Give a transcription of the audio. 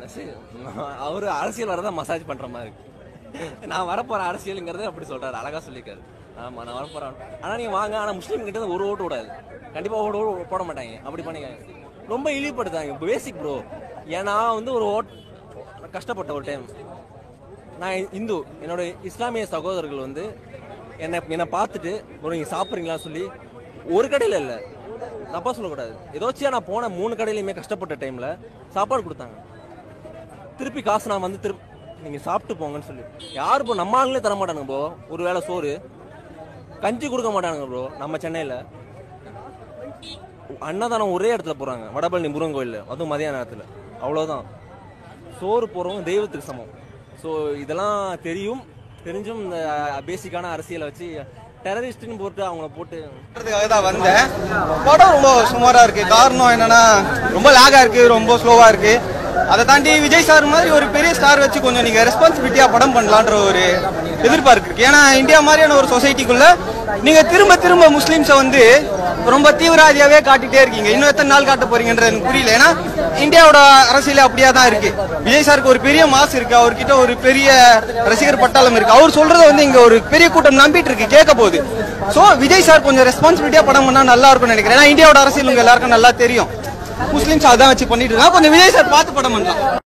சரி, நான் அவரு அரசியல் வரதான் மசாஜ் பண்ற மாதிரி இருக்கு நான் வரப்போற அரசியலுங்கிறத அப்படி சொல்றாரு அழகா சொல்லியிருக்காரு ஆமா நான் வரப்போறேன் ஆனா நீங்க வாங்க ஆனா முஸ்லீம் கிட்ட இருந்து ஒரு ஓட்டு விடாது கண்டிப்பா ஓட்டு ஓட்டு போட மாட்டாங்க அப்படி பண்ணிக்காங்க ரொம்ப இழிவுபடுத்தாங்க பேசிக் ப்ரோ ஏன்னா வந்து ஒரு ஓட் கஷ்டப்பட்ட ஒரு டைம் நான் இந்து என்னோட இஸ்லாமிய சகோதரர்கள் வந்து என்னை என்னை பார்த்துட்டு ஒரு நீங்கள் சாப்பிட்றீங்களா சொல்லி ஒரு கடையில் இல்லை தப்பா சொல்லக்கூடாது ஏதோச்சியா நான் போன மூணு கடையிலையுமே கஷ்டப்பட்ட டைமில் சாப்பாடு கொடுத்தாங்க திருப்பி காசு நான் வந்து திருப்பி நீங்கள் சாப்பிட்டு போங்கன்னு சொல்லி யார் இப்போ நம்ம ஆளுங்களே தர மாட்டானுங்க ப்ரோ ஒரு வேளை சோறு கஞ்சி கொடுக்க மாட்டானுங்க ப்ரோ நம்ம சென்னையில் அன்னதானம் ஒரே இடத்துல போகிறாங்க வடபழனி முருகன் கோயில் அதுவும் மதியான நேரத்தில் அவ்வளோதான் சோறு போகிறவங்க தெய்வத்துக்கு சமம் ஸோ இதெல்லாம் தெரியும் தெரிஞ்சும் இந்த பேசிக்கான அரசியலை வச்சு டெரரிஸ்ட்னு போட்டு அவங்கள போட்டு பண்றதுக்காக தான் வந்தேன் படம் ரொம்ப சுமாரா இருக்கு காரணம் என்னன்னா ரொம்ப லேகா இருக்கு ரொம்ப ஸ்லோவா இருக்கு அதை தாண்டி விஜய் சார் மாதிரி ஒரு பெரிய ஸ்டார் வச்சு கொஞ்சம் நீங்க ரெஸ்பான்சிபிலிட்டியா படம் பண்ணலான்ற ஒரு எதிர்பார்ப்பு இருக்கு ஏன்னா இந்தியா மாதிரியான ஒரு சொசைட்டிக்குள்ள நீங்க திரும்ப திரும்ப முஸ்லிம்ஸை வந்து ரொம்ப தீவிரவாதியாவே காட்டிட்டே இருக்கீங்க இன்னும் எத்தனை நாள் காட்ட போறீங்கன்றது எனக்கு புரியல ஏன்னா இந்தியாவோட அரசியல் அப்படியே தான் இருக்கு விஜய் சாருக்கு ஒரு பெரிய மாஸ் இருக்கு அவர்கிட்ட ஒரு பெரிய ரசிகர் பட்டாளம் இருக்கு அவர் சொல்றத வந்து இங்க ஒரு பெரிய கூட்டம் நம்பிட்டு இருக்கு கேட்க போகுது சோ விஜய் சார் கொஞ்சம் ரெஸ்பான்சிபிலிட்டியா படம் பண்ணா நல்லா இருக்கும்னு நினைக்கிறேன் ஏன்னா இந்தியாவோட அரசியல் உங்க எல்லாருக்கும் நல்லா தெரியும் முஸ்லிம்ஸ் அதான் வச்சு பண்ணிட்டு இருக்காங்க கொஞ்சம் விஜய் சார் பார்த்து படம் பண்ணலாம்